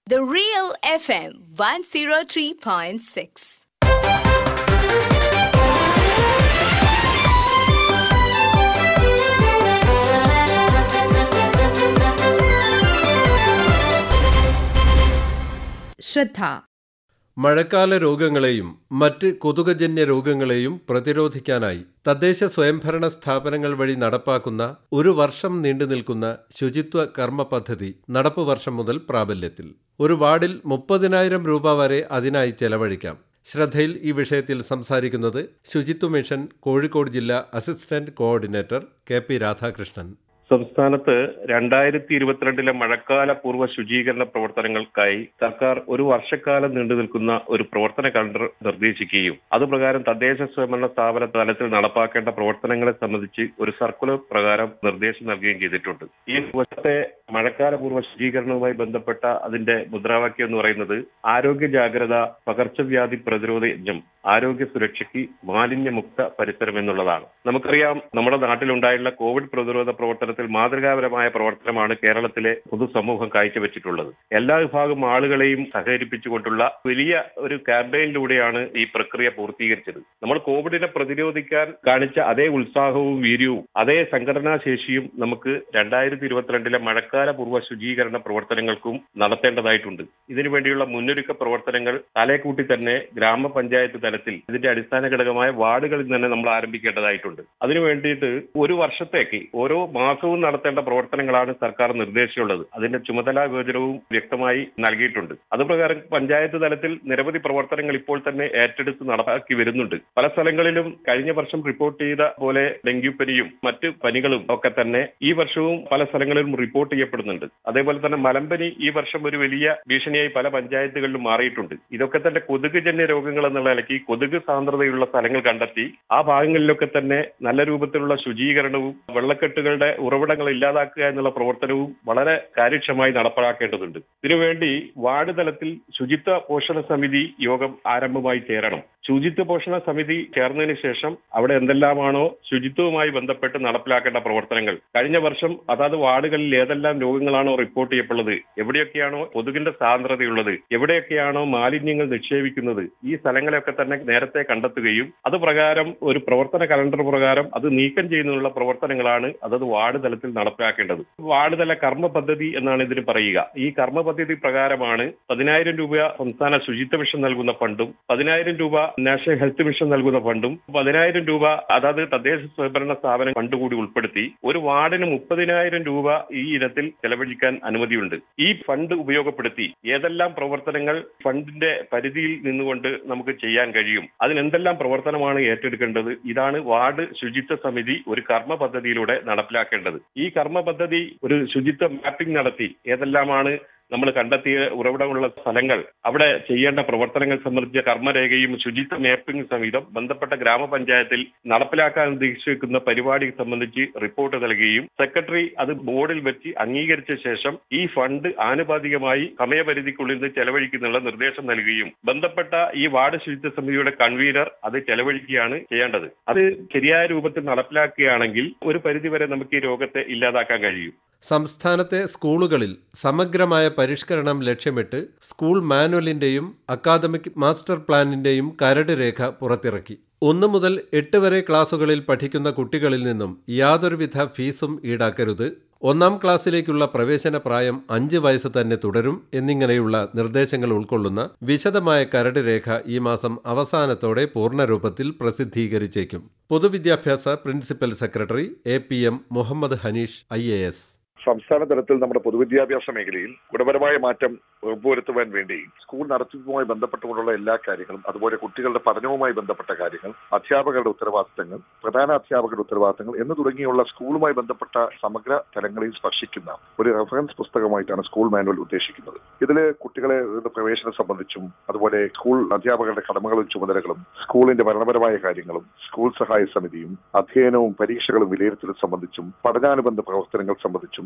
The Real FM 103.6. ശ്രദ്ധ മഴക്കാല രോഗങ്ങളെയും മറ്റ് കൊതുകജന്യ രോഗങ്ങളെയും പ്രതിരോധിക്കാനായി തദ്ദേശ സ്വയംഭരണ സ്ഥാപനങ്ങൾ വഴി നടപ്പാക്കുന്ന ഒരു വർഷം നീണ്ടുനിൽക്കുന്ന ശുചിത്വ കർമ്മ പദ്ധതി നടപ്പ് വർഷം മുതൽ പ്രാബല്യത്തിൽ ഒരു വാർഡിൽ മുപ്പതിനായിരം രൂപ വരെ അതിനായി ചെലവഴിക്കാം ശ്രദ്ധയിൽ ഈ വിഷയത്തിൽ സംസാരിക്കുന്നത് ശുചിത്വ മിഷൻ കോഴിക്കോട് ജില്ലാ assistant coordinator K P Radhakrishnan സംസ്ഥാനത്ത് രണ്ടായിരത്തി ഇരുപത്തിരണ്ടിലെ മഴക്കാല പൂർവ്വ ശുചീകരണ പ്രവർത്തനങ്ങൾക്കായി സർക്കാർ ഒരു വർഷക്കാലം നീണ്ടു നിൽക്കുന്ന ഒരു പ്രവർത്തന കലണ്ടർ നിർദ്ദേശിക്കുകയും അതുപ്രകാരം തദ്ദേശ സ്വയംഭരണ സ്ഥാപന തലത്തിൽ നടപ്പാക്കേണ്ട പ്രവർത്തനങ്ങളെ സംബന്ധിച്ച് ഒരു സർക്കുലർ പ്രകാരം നിർദ്ദേശം നൽകുകയും ചെയ്തിട്ടുണ്ട് ഈ വർഷത്തെ മഴക്കാല പൂർവ്വ ശുചീകരണവുമായി ബന്ധപ്പെട്ട അതിന്റെ മുദ്രാവാക്യം എന്ന് പറയുന്നത് ആരോഗ്യ ജാഗ്രത പകർച്ചവ്യാധി പ്രതിരോധ യജ്ഞം ആരോഗ്യ സുരക്ഷയ്ക്ക് മാലിന്യമുക്ത പരിസരം എന്നുള്ളതാണ് നമുക്കറിയാം നമ്മുടെ നാട്ടിലുണ്ടായുള്ള കോവിഡ് പ്രതിരോധ പ്രവർത്തനത്തിൽ മാതൃകാപരമായ പ്രവർത്തനമാണ് കേരളത്തിലെ പൊതുസമൂഹം കാഴ്ചവെച്ചിട്ടുള്ളത് എല്ലാ വിഭാഗം ആളുകളെയും സഹകരിപ്പിച്ചുകൊണ്ടുള്ള വലിയ ഒരു ക്യാമ്പയിനിലൂടെയാണ് ഈ പ്രക്രിയ പൂർത്തീകരിച്ചത് നമ്മൾ കോവിഡിനെ പ്രതിരോധിക്കാൻ കാണിച്ച അതേ ഉത്സാഹവും വീര്യവും അതേ സംഘടനാ ശേഷിയും നമുക്ക് രണ്ടായിരത്തി ഇരുപത്തിരണ്ടിലെ മഴക്കാല പൂർവ്വ ശുചീകരണ പ്രവർത്തനങ്ങൾക്കും നടത്തേണ്ടതായിട്ടുണ്ട് ഇതിനു വേണ്ടിയുള്ള മുന്നൊരുക്ക പ്രവർത്തനങ്ങൾ തലേക്കൂട്ടി തന്നെ ഗ്രാമപഞ്ചായത്ത് തലത്തിൽ ഇതിന്റെ അടിസ്ഥാന ഘടകമായ വാർഡുകളിൽ തന്നെ നമ്മൾ ആരംഭിക്കേണ്ടതായിട്ടുണ്ട് അതിനു വേണ്ടിയിട്ട് ഒരു വർഷത്തേക്ക് ഓരോ മാസവും നടത്തേണ്ട പ്രവർത്തനങ്ങളാണ് സർക്കാർ നിർദ്ദേശിച്ചുള്ളത് അതിന്റെ ചുമതലാ വിഭജനവും വ്യക്തമായി നൽകിയിട്ടുണ്ട് അതുപ്രകാരം പഞ്ചായത്ത് തലത്തിൽ നിരവധി പ്രവർത്തനങ്ങൾ ഇപ്പോൾ തന്നെ ഏറ്റെടുത്ത് നടപ്പാക്കി വരുന്നുണ്ട് പല സ്ഥലങ്ങളിലും കഴിഞ്ഞ വർഷം റിപ്പോർട്ട് ചെയ്ത പോലെ ഡെങ്കിപ്പനിയും മറ്റ് പനികളും ഒക്കെ തന്നെ ഈ വർഷവും പല സ്ഥലങ്ങളിലും റിപ്പോർട്ട് ചെയ്യപ്പെടുന്നുണ്ട് അതേപോലെ തന്നെ മലമ്പനി ഈ വർഷം ഒരു വലിയ ഭീഷണിയായി പല പഞ്ചായത്തുകളിലും മാറിയിട്ടുണ്ട് ഇതൊക്കെ തന്നെ കൊതുകുജന്യ രോഗങ്ങൾ എന്നുള്ള നിലയ്ക്ക് കൊതുക് സാന്ദ്രതയുള്ള സ്ഥലങ്ങൾ കണ്ടെത്തി ആ ഭാഗങ്ങളിലൊക്കെ തന്നെ നല്ല രൂപത്തിലുള്ള ശുചീകരണവും വെള്ളക്കെട്ടുകളുടെ ഉറവിടങ്ങൾ ഇല്ലാതാക്കുക എന്നുള്ള പ്രവർത്തനവും വളരെ കാര്യക്ഷമമായി നടപ്പാക്കേണ്ടതുണ്ട് ഇതിനുവേണ്ടി വാർഡ് തലത്തിൽ ശുചിത്വ പോഷണ സമിതി യോഗം ആരംഭമായി ചേരണം ശുചിത്വ പോഷണ സമിതി ചേർന്നതിന് ശേഷം അവിടെ എന്തെല്ലാമാണോ ശുചിത്വവുമായി ബന്ധപ്പെട്ട് നടപ്പിലാക്കേണ്ട പ്രവർത്തനങ്ങൾ കഴിഞ്ഞ വർഷം അതാത് വാർഡുകളിൽ ഏതെല്ലാം രോഗങ്ങളാണോ റിപ്പോർട്ട് ചെയ്യപ്പെടുന്നത് എവിടെയൊക്കെയാണോ കൊതുകിന്റെ സാന്ദ്രതയുള്ളത് എവിടെയൊക്കെയാണോ മാലിന്യങ്ങൾ നിക്ഷേപിക്കുന്നത് ഈ സ്ഥലങ്ങളെയൊക്കെ തന്നെ നേരത്തെ കണ്ടെത്തുകയും അത് പ്രകാരം ഒരു പ്രവർത്തന കലണ്ടർ പ്രകാരം അത് നീക്കം ചെയ്യുന്നതിനുള്ള പ്രവർത്തനങ്ങളാണ് അതത് വാർഡ് തലത്തിൽ നടപ്പിലാക്കേണ്ടത് വാർഡ് തല കർമ്മ പദ്ധതി എന്നാണ് ഇതിന് പറയുക ഈ കർമ്മ പദ്ധതി പ്രകാരമാണ് പതിനായിരം രൂപ സംസ്ഥാന ശുചിത്വ മിഷൻ നൽകുന്ന ഫണ്ടും പതിനായിരം രൂപ നാഷണൽ ഹെൽത്ത് മിഷൻ നൽകുന്ന ഫണ്ടും പതിനായിരം രൂപ അതാത് തദ്ദേശ സ്വയംഭരണ സ്ഥാപനം ഫണ്ട് കൂടി ഉൾപ്പെടുത്തി ഒരു വാർഡിന് മുപ്പതിനായിരം രൂപ ഈ ഇനത്തിൽ ചെലവഴിക്കാൻ അനുമതിയുണ്ട് ഈ ഫണ്ട് ഉപയോഗപ്പെടുത്തി ഏതെല്ലാം പ്രവർത്തനങ്ങൾ ഫണ്ടിന്റെ പരിധിയിൽ നിന്നുകൊണ്ട് നമുക്ക് ചെയ്യാൻ കഴിയും അതിനെന്തെല്ലാം പ്രവർത്തനമാണ് ഏറ്റെടുക്കേണ്ടത് ഇതാണ് വാർഡ് ശുചിത്വ സമിതി ഒരു കർമ്മ പദ്ധതിയിലൂടെ നടപ്പിലാക്കേണ്ടത് ഈ കർമ്മ പദ്ധതി ഒരു ശുചിത്വ മാപ്പിംഗ് നടത്തി ഏതെല്ലാമാണ് നമ്മൾ കണ്ടെത്തിയ ഉറവിടമുള്ള സ്ഥലങ്ങൾ അവിടെ ചെയ്യേണ്ട പ്രവർത്തനങ്ങൾ സംബന്ധിച്ച കർമ്മരേഖയും ശുചിത്വ മാപ്പിംഗ് സഹിതം ബന്ധപ്പെട്ട ഗ്രാമപഞ്ചായത്തിൽ നടപ്പിലാക്കാൻ ഉദ്ദേശിക്കുന്ന പരിപാടി സംബന്ധിച്ച് റിപ്പോർട്ട് നൽകുകയും സെക്രട്ടറി അത് ബോർഡിൽ വെച്ച് അംഗീകരിച്ച ശേഷം ഈ ഫണ്ട് ആനുപാതികമായി സമയപരിധിക്കുള്ളിൽ നിന്ന് ചെലവഴിക്കുന്നുള്ള നിർദ്ദേശം നൽകുകയും ബന്ധപ്പെട്ട ഈ വാർഡ് ശുചിത്വ സമിതിയുടെ കൺവീനർ അത് ചെലവഴിക്കുകയാണ് ചെയ്യേണ്ടത് അത് ശരിയായ രൂപത്തിൽ നടപ്പിലാക്കുകയാണെങ്കിൽ ഒരു പരിധിവരെ നമുക്ക് ഈ രോഗത്തെ ഇല്ലാതാക്കാൻ കഴിയും സംസ്ഥാനത്തെ സ്കൂളുകളിൽ സമഗ്രമായ പരിഷ്കരണം ലക്ഷ്യമിട്ട് സ്കൂൾ മാനുവലിന്റെയും അക്കാദമിക് മാസ്റ്റർ പ്ലാനിന്റെയും കരട് രേഖ പുറത്തിറക്കി ഒന്നു മുതൽ എട്ട് വരെ ക്ലാസുകളിൽ പഠിക്കുന്ന കുട്ടികളിൽ നിന്നും യാതൊരുവിധ ഫീസും ഈടാക്കരുത് ഒന്നാം ക്ലാസ്സിലേക്കുള്ള പ്രവേശന പ്രായം അഞ്ച് വയസ്സ് തന്നെ തുടരും എന്നിങ്ങനെയുള്ള നിർദ്ദേശങ്ങൾ ഉൾക്കൊള്ളുന്ന വിശദമായ കരട് രേഖ ഈ മാസം അവസാനത്തോടെ പൂർണ്ണരൂപത്തിൽ പ്രസിദ്ധീകരിച്ചേക്കും പൊതുവിദ്യാഭ്യാസ principal secretary A P M Muhammad Hanish I A S സംസ്ഥാന തലത്തിൽ നമ്മുടെ പൊതുവിദ്യാഭ്യാസ മേഖലയിൽ ഗുണപരമായ മാറ്റം ഉറപ്പുവരുത്തുവാൻ വേണ്ടി സ്കൂൾ നടത്തിപ്പുമായി ബന്ധപ്പെട്ടുകൊണ്ടുള്ള എല്ലാ കാര്യങ്ങളും അതുപോലെ കുട്ടികളുടെ പഠനവുമായി ബന്ധപ്പെട്ട കാര്യങ്ങൾ അധ്യാപകരുടെ ഉത്തരവാദിത്തങ്ങൾ പ്രധാന അധ്യാപകരുടെ ഉത്തരവാദിത്തങ്ങൾ എന്ന് തുടങ്ങിയുള്ള സ്കൂളുമായി ബന്ധപ്പെട്ട സമഗ്ര തലങ്ങളിൽ സ്പർശിക്കുന്ന ഒരു റെഫറൻസ് പുസ്തകമായിട്ടാണ് സ്കൂൾ മാനുവൽ ഉദ്ദേശിക്കുന്നത് ഇതിൽ കുട്ടികളെ പ്രവേശനം സംബന്ധിച്ചും അതുപോലെ സ്കൂൾ അധ്യാപകരുടെ കടമകളും ചുമതലകളും സ്കൂളിന്റെ ഭരണപരമായ കാര്യങ്ങളും സ്കൂൾ സഹായ സമിതിയും അധ്യയനവും പരീക്ഷകളും വിലയിരുത്തലും സംബന്ധിച്ചും പഠനാനുബന്ധ പ്രവർത്തനങ്ങൾ സംബന്ധിച്ചും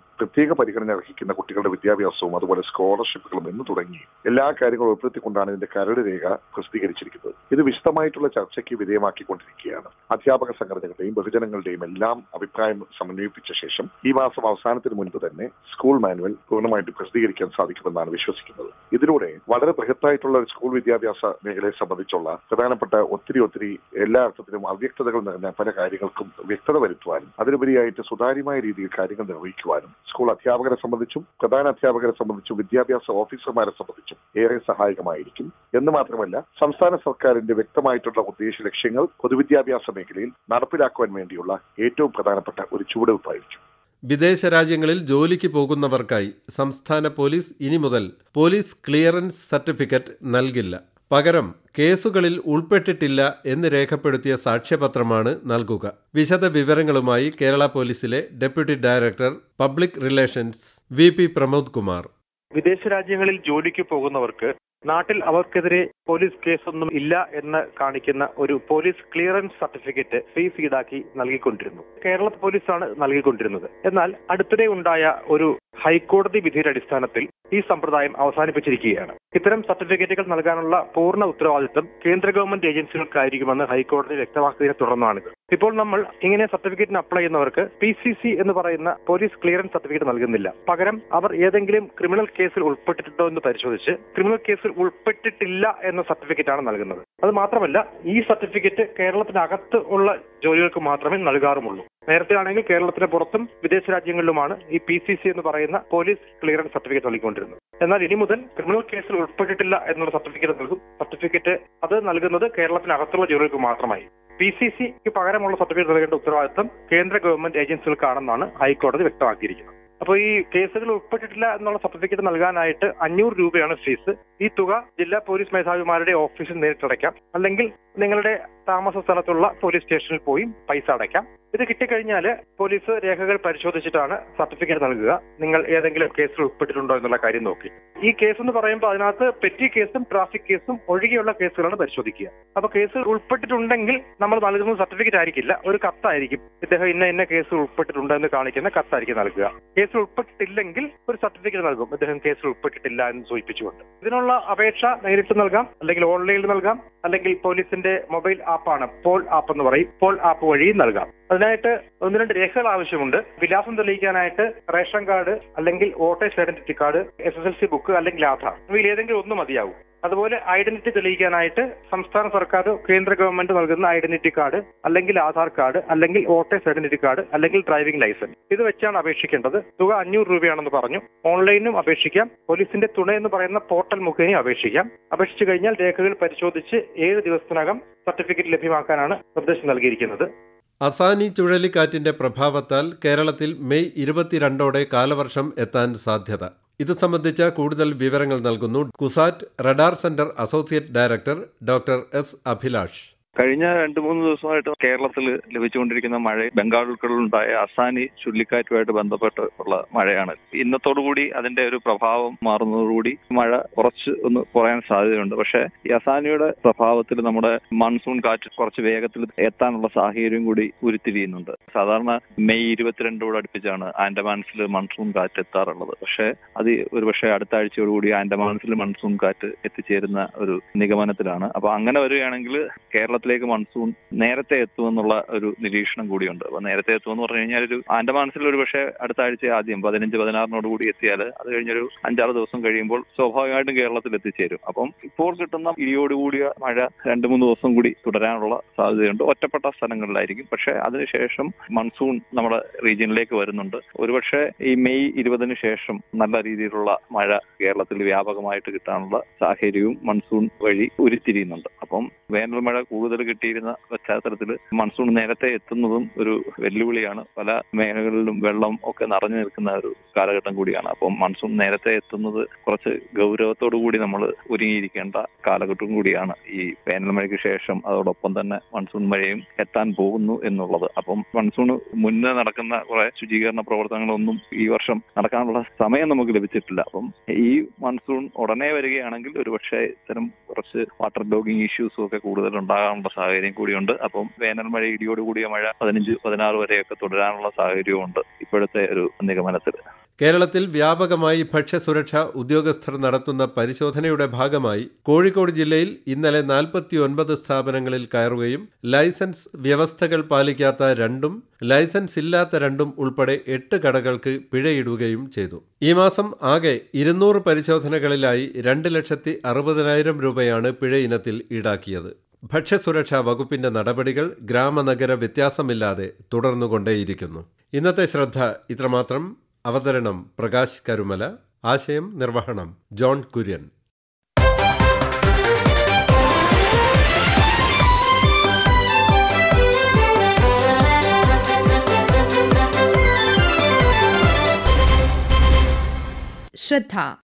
പ്രത്യേക പരിഗണന അർഹിക്കുന്ന കുട്ടികളുടെ വിദ്യാഭ്യാസവും അതുപോലെ സ്കോളർഷിപ്പുകളും എന്ന് തുടങ്ങി എല്ലാ കാര്യങ്ങളും ഉൾപ്പെടുത്തിക്കൊണ്ടാണ് ഇതിന്റെ കരട് രേഖ പ്രസിദ്ധീകരിച്ചിരിക്കുന്നത് ഇത് വിശദമായിട്ടുള്ള ചർച്ചയ്ക്ക് വിധേയമാക്കിക്കൊണ്ടിരിക്കുകയാണ് അധ്യാപക സംഘടനകളുടെയും ബഹുജനങ്ങളുടെയും എല്ലാം അഭിപ്രായം സമന്വയിപ്പിച്ച ശേഷം ഈ മാസം അവസാനത്തിന് മുൻപ് തന്നെ സ്കൂൾ മാനുവൽ പൂർണ്ണമായിട്ട് പ്രസിദ്ധീകരിക്കാൻ സാധിക്കുമെന്നാണ് വിശ്വസിക്കുന്നത് ഇതിലൂടെ വളരെ ബൃഹത്തായിട്ടുള്ള ഒരു സ്കൂൾ വിദ്യാഭ്യാസ മേഖലയെ സംബന്ധിച്ചുള്ള പ്രധാനപ്പെട്ട ഒത്തിരി ഒത്തിരി എല്ലാ അർത്ഥത്തിലും അവ്യക്തതകൾ നിറഞ്ഞ പല കാര്യങ്ങൾക്കും വ്യക്തത വരുത്തുവാനും അതിലുപരിയായിട്ട് സുതാര്യമായ രീതിയിൽ കാര്യങ്ങൾ നിർവഹിക്കുവാനും സ്കൂൾ അധ്യാപകരെ സംബന്ധിച്ചും പ്രധാന അധ്യാപകരെ സംബന്ധിച്ചും വിദ്യാഭ്യാസ ഓഫീസർമാരെ സംബന്ധിച്ചും ഏറെ സഹായകമായിരിക്കും എന്ന് മാത്രമല്ല സംസ്ഥാന സർക്കാരിന്റെ വ്യക്തമായിട്ടുള്ള ഉദ്ദേശ ലക്ഷ്യങ്ങൾ പൊതുവിദ്യാഭ്യാസ മേഖലയിൽ നടപ്പിലാക്കുവാൻ വേണ്ടിയുള്ള ഏറ്റവും പ്രധാനപ്പെട്ട ഒരു ചുവടുവയ്പായിരിക്കും വിദേശ രാജ്യങ്ങളിൽ ജോലിക്ക് പോകുന്നവർക്കായി സംസ്ഥാന പോലീസ് ഇനി മുതൽ പോലീസ് ക്ലിയറൻസ് സർട്ടിഫിക്കറ്റ് നൽകില്ല പകരം കേസുകളിൽ ഉൾപ്പെട്ടിട്ടില്ല എന്ന് രേഖപ്പെടുത്തിയ സാക്ഷ്യപത്രമാണ് നൽകുക വിശദ വിവരങ്ങളുമായി കേരള പോലീസിലെ deputy director public relations V P Pramod Kumar വിദേശ രാജ്യങ്ങളിൽ ജോലിക്ക് പോകുന്നവർക്ക് നാട്ടിൽ അവർക്കെതിരെ പോലീസ് കേസൊന്നും ഇല്ല എന്ന് കാണിക്കുന്ന ഒരു പോലീസ് ക്ലിയറൻസ് സർട്ടിഫിക്കറ്റ് ഫീസ് ഈടാക്കി നൽകിക്കൊണ്ടിരുന്നു കേരള പോലീസാണ് നൽകിക്കൊണ്ടിരുന്നത് എന്നാൽ അടുത്തിടെ ഉണ്ടായ ഒരു ഹൈക്കോടതി വിധിയുടെ അടിസ്ഥാനത്തിൽ ഈ സമ്പ്രദായം അവസാനിപ്പിച്ചിരിക്കുകയാണ് ഇത്തരം സർട്ടിഫിക്കറ്റുകൾ നൽകാനുള്ള പൂർണ്ണ ഉത്തരവാദിത്തം കേന്ദ്ര ഗവൺമെന്റ് ഏജൻസികൾക്കായിരിക്കുമെന്ന് ഹൈക്കോടതി വ്യക്തമാക്കിയതിനെ തുടർന്നാണിത് ഇപ്പോൾ നമ്മൾ ഇങ്ങനെ സർട്ടിഫിക്കറ്റിന് അപ്ലൈ ചെയ്യുന്നവർക്ക് പി സി സി എന്ന് പറയുന്ന പോലീസ് ക്ലിയറൻസ് സർട്ടിഫിക്കറ്റ് നൽകുന്നില്ല പകരം അവർ ഏതെങ്കിലും ക്രിമിനൽ കേസിൽ ഉൾപ്പെട്ടിട്ടുണ്ടോ എന്ന് പരിശോധിച്ച് ക്രിമിനൽ കേസിൽ ഉൾപ്പെട്ടിട്ടില്ല എന്ന സർട്ടിഫിക്കറ്റ് ആണ് നൽകുന്നത് അത് മാത്രമല്ല ഈ സർട്ടിഫിക്കറ്റ് കേരളത്തിനകത്ത് ഉള്ള ജോലികൾക്ക് മാത്രമേ നൽകാറുമുള്ളൂ നേരത്തെ ആണെങ്കിൽ കേരളത്തിന് പുറത്തും വിദേശ രാജ്യങ്ങളിലുമാണ് ഈ പി സി സി എന്ന് പറയുന്ന പോലീസ് ക്ലിയറൻസ് സർട്ടിഫിക്കറ്റ് നൽകിക്കൊണ്ടിരുന്നത് എന്നാൽ ഇനി മുതൽ ക്രിമിനൽ കേസിൽ ഉൾപ്പെട്ടിട്ടില്ല എന്നുള്ള സർട്ടിഫിക്കറ്റ് നൽകും സർട്ടിഫിക്കറ്റ് അത് നൽകുന്നത് കേരളത്തിനകത്തുള്ള ജോലികൾക്ക് മാത്രമായി പി സി സിക്ക് പകരമുള്ള സർട്ടിഫിക്കറ്റ് നൽകേണ്ട ഉത്തരവാദിത്തം കേന്ദ്ര ഗവൺമെന്റ് ഏജൻസികൾക്കാണെന്നാണ് ഹൈക്കോടതി വ്യക്തമാക്കിയിരിക്കുന്നത് അപ്പോൾ ഈ കേസുകൾ ഉൾപ്പെട്ടിട്ടില്ല എന്നുള്ള സർട്ടിഫിക്കറ്റ് നൽകാനായിട്ട് അഞ്ഞൂറ് രൂപയാണ് ഫീസ് ഈ തുക ജില്ലാ പോലീസ് മേധാവിമാരുടെ ഓഫീസിൽ നേരിട്ടടയ്ക്കാം അല്ലെങ്കിൽ നിങ്ങളുടെ താമസ സ്ഥലത്തുള്ള പോലീസ് സ്റ്റേഷനിൽ പോയി പൈസ അടയ്ക്കാം ഇത് കിട്ടിക്കഴിഞ്ഞാൽ പോലീസ് രേഖകൾ പരിശോധിച്ചിട്ടാണ് സർട്ടിഫിക്കറ്റ് നൽകുക നിങ്ങൾ ഏതെങ്കിലും കേസിൽ ഉൾപ്പെട്ടിട്ടുണ്ടോ എന്നുള്ള കാര്യം നോക്കി ഈ കേസ് എന്ന് പറയുമ്പോൾ അതിനകത്ത് പെറ്റി കേസും ട്രാഫിക് കേസും ഒഴികെയുള്ള കേസുകളാണ് പരിശോധിക്കുക അപ്പൊ കേസ് ഉൾപ്പെട്ടിട്ടുണ്ടെങ്കിൽ നമ്മൾ നൽകുന്നത് സർട്ടിഫിക്കറ്റ് ആയിരിക്കില്ല ഒരു കത്തായിരിക്കും ഇദ്ദേഹം ഇന്ന ഇന്ന കേസ് ഉൾപ്പെട്ടിട്ടുണ്ട് എന്ന് കാണിക്കുന്ന കത്തായിരിക്കും നൽകുക കേസിൽ ഉൾപ്പെട്ടിട്ടില്ലെങ്കിൽ ഒരു സർട്ടിഫിക്കറ്റ് നൽകും ഇദ്ദേഹം കേസിൽ ഉൾപ്പെട്ടിട്ടില്ല എന്ന് സൂചിപ്പിച്ചുകൊണ്ട് ഇതിനുള്ള അപേക്ഷ നേരിട്ട് നൽകാം അല്ലെങ്കിൽ ഓൺലൈനിൽ നൽകാം അല്ലെങ്കിൽ പോലീസിന്റെ മൊബൈൽ ആപ്പാണ് പോൾ ആപ്പ് എന്ന് പറയും പോൾ ആപ്പ് വഴിയും നൽകാം അതിനായിട്ട് ഒന്ന് രണ്ട് രേഖകൾ ആവശ്യമുണ്ട് വിലാസം തെളിയിക്കാനായിട്ട് റേഷൻ കാർഡ് അല്ലെങ്കിൽ voters identity card S S L C book അല്ലെങ്കിൽ ആധാർ ഇവയിൽ ഏതെങ്കിലും ഒന്ന് മതിയാവും അതുപോലെ ഐഡന്റിറ്റി തെളിയിക്കാനായിട്ട് സംസ്ഥാന സർക്കാർ കേന്ദ്ര ഗവൺമെന്റ് നൽകുന്ന ഐഡന്റിറ്റി കാർഡ് അല്ലെങ്കിൽ ആധാർ കാർഡ് അല്ലെങ്കിൽ വോട്ടേഴ്സ് ഐഡന്റിറ്റി കാർഡ് അല്ലെങ്കിൽ ഡ്രൈവിംഗ് ലൈസൻസ് ഇത് വെച്ചാണ് അപേക്ഷിക്കേണ്ടത് തുക അഞ്ഞൂറ് രൂപയാണെന്ന് പറഞ്ഞു ഓൺലൈനും അപേക്ഷിക്കാം പോലീസിന്റെ തുണ എന്ന് പറയുന്ന പോർട്ടൽ മുഖേന അപേക്ഷിക്കാം അപേക്ഷിച്ചു കഴിഞ്ഞാൽ രേഖകൾ പരിശോധിച്ച് ഏഴ് ദിവസത്തിനകം സർട്ടിഫിക്കറ്റ് ലഭ്യമാക്കാനാണ് നിർദ്ദേശം നൽകിയിരിക്കുന്നത് അസാനി ചുഴലിക്കാറ്റിന്റെ പ്രഭാവത്താൽ കേരളത്തിൽ മെയ് ഇരുപത്തിരണ്ടോടെ കാലവർഷം എത്താൻ സാധ്യത ഇത് സംബന്ധിച്ച കൂടുതൽ വിവരങ്ങൾ നൽകുന്നു CUSAT radar centre associate director doctor S Abhilash കഴിഞ്ഞ രണ്ട് മൂന്ന് ദിവസമായിട്ട് കേരളത്തിൽ ലഭിച്ചുകൊണ്ടിരിക്കുന്ന മഴ ബംഗാൾ ഉൾക്കടലുണ്ടായ അസാനി ചുഴലിക്കാറ്റുമായിട്ട് ബന്ധപ്പെട്ട് ഉള്ള മഴയാണ് ഇന്നത്തോടുകൂടി അതിന്റെ ഒരു പ്രഭാവം മാറുന്നതോടുകൂടി മഴ കുറച്ച് ഒന്ന് കുറയാൻ സാധ്യതയുണ്ട് പക്ഷേ ഈ അസാനിയുടെ പ്രഭാവത്തിൽ നമ്മുടെ മൺസൂൺ കാറ്റ് കുറച്ച് വേഗത്തിൽ എത്താനുള്ള സാഹചര്യം കൂടി ഉരുത്തിരിയുന്നുണ്ട് സാധാരണ മെയ് ഇരുപത്തിരണ്ടോട് അടുപ്പിച്ചാണ് ആൻഡമാൻസിൽ മൺസൂൺ കാറ്റ് എത്താറുള്ളത് പക്ഷേ അത് ഒരു പക്ഷേ അടുത്ത ആഴ്ചയോടുകൂടി ആൻഡമാൻസിൽ മൺസൂൺ കാറ്റ് എത്തിച്ചേരുന്ന ഒരു നിഗമനത്തിലാണ് അപ്പൊ അങ്ങനെ വരികയാണെങ്കിൽ കേരളത്തിൽ കേരളത്തിലേക്ക് മൺസൂൺ നേരത്തെ എത്തുമെന്നുള്ള ഒരു നിരീക്ഷണം കൂടിയുണ്ട് അപ്പൊ നേരത്തെ എത്തുമെന്ന് പറഞ്ഞു കഴിഞ്ഞാൽ ഒരു ആൻഡമാൻസിൽ ഒരു പക്ഷേ അടുത്ത ആഴ്ച ആദ്യം പതിനഞ്ച് പതിനാറിനോട് കൂടി എത്തിയാൽ അത് കഴിഞ്ഞൊരു അഞ്ചാറ് ദിവസം കഴിയുമ്പോൾ സ്വാഭാവികമായിട്ടും കേരളത്തിൽ എത്തിച്ചേരും അപ്പം ഇപ്പോൾ കിട്ടുന്ന ഇടിയോടുകൂടിയ മഴ രണ്ട് മൂന്ന് ദിവസം കൂടി തുടരാനുള്ള സാധ്യതയുണ്ട് ഒറ്റപ്പെട്ട സ്ഥലങ്ങളിലായിരിക്കും പക്ഷേ അതിനുശേഷം മൺസൂൺ നമ്മുടെ റീജിയനിലേക്ക് വരുന്നുണ്ട് ഒരുപക്ഷെ ഈ മെയ് ഇരുപതിന് ശേഷം നല്ല രീതിയിലുള്ള മഴ കേരളത്തിൽ വ്യാപകമായിട്ട് കിട്ടാനുള്ള സാഹചര്യവും മൺസൂൺ വഴി ഉരുത്തിരിയുന്നുണ്ട് അപ്പം വേനൽ മഴ കൂടുതൽ കിട്ടിയിരുന്ന പശ്ചാത്തലത്തിൽ മൺസൂൺ നേരത്തെ എത്തുന്നതും ഒരു വെല്ലുവിളിയാണ് പല മേഖലകളിലും വെള്ളം ഒക്കെ നിറഞ്ഞു നിൽക്കുന്ന ഒരു കാലഘട്ടം കൂടിയാണ് അപ്പം മൺസൂൺ നേരത്തെ എത്തുന്നത് കുറച്ച് ഗൗരവത്തോടു കൂടി നമ്മൾ ഒരുങ്ങിയിരിക്കേണ്ട കാലഘട്ടം കൂടിയാണ് ഈ വേനൽ മഴയ്ക്ക് ശേഷം അതോടൊപ്പം തന്നെ മൺസൂൺ മഴയും എത്താൻ പോകുന്നു എന്നുള്ളത് അപ്പം മൺസൂൺ മുന്നേ നടക്കുന്ന കുറെ ശുചീകരണ പ്രവർത്തനങ്ങളൊന്നും ഈ വർഷം നടക്കാനുള്ള സമയം നമുക്ക് ലഭിച്ചിട്ടില്ല അപ്പം ഈ മൺസൂൺ ഉടനെ വരികയാണെങ്കിൽ ഒരുപക്ഷെ ഇത്തരം കുറച്ച് വാട്ടർ ഡോഗിങ് ഇഷ്യൂസും ഒക്കെ കൂടുതൽ ഉണ്ടാകാനുള്ള തുടരാനുള്ള സാഹചര്യം കൂടിയുണ്ട് അപ്പം വേനൽ മഴ ഇടിയോട് കൂടിയ മഴ പതിനഞ്ച് പതിനാറ് വരെയൊക്കെ തുടരാനുള്ള സാഹചര്യമുണ്ട് ഇപ്പോഴത്തെ ഒരു നിഗമനത്തിൽ കേരളത്തിൽ വ്യാപകമായി ഭക്ഷ്യസുരക്ഷാ ഉദ്യോഗസ്ഥർ നടത്തുന്ന പരിശോധനയുടെ ഭാഗമായി കോഴിക്കോട് ജില്ലയിൽ ഇന്നലെ നാൽപ്പത്തിയൊൻപത് സ്ഥാപനങ്ങളിൽ കയറുകയും ലൈസൻസ് വ്യവസ്ഥകൾ പാലിക്കാത്ത രണ്ടും ലൈസൻസ് ഇല്ലാത്ത രണ്ടും ഉൾപ്പെടെ എട്ട് കടകൾക്ക് പിഴയിടുകയും ചെയ്തു ഈ മാസം ആകെ ഇരുന്നൂറ് പരിശോധനകളിലായി രണ്ട് ലക്ഷത്തി അറുപതിനായിരം രൂപയാണ് പിഴ ഇനത്തിൽ ഈടാക്കിയത് ഭക്ഷ്യസുരക്ഷാ വകുപ്പിന്റെ നടപടികൾ ഗ്രാമനഗര വ്യത്യാസമില്ലാതെ തുടർന്നുകൊണ്ടേയിരിക്കുന്നു ഇന്നത്തെ ശ്രദ്ധ ഇത്രമാത്രം അവതരണം പ്രകാശ് കരുമല ആശയം നിർവഹണം ജോൺ കുര്യൻ ശ്രദ്ധ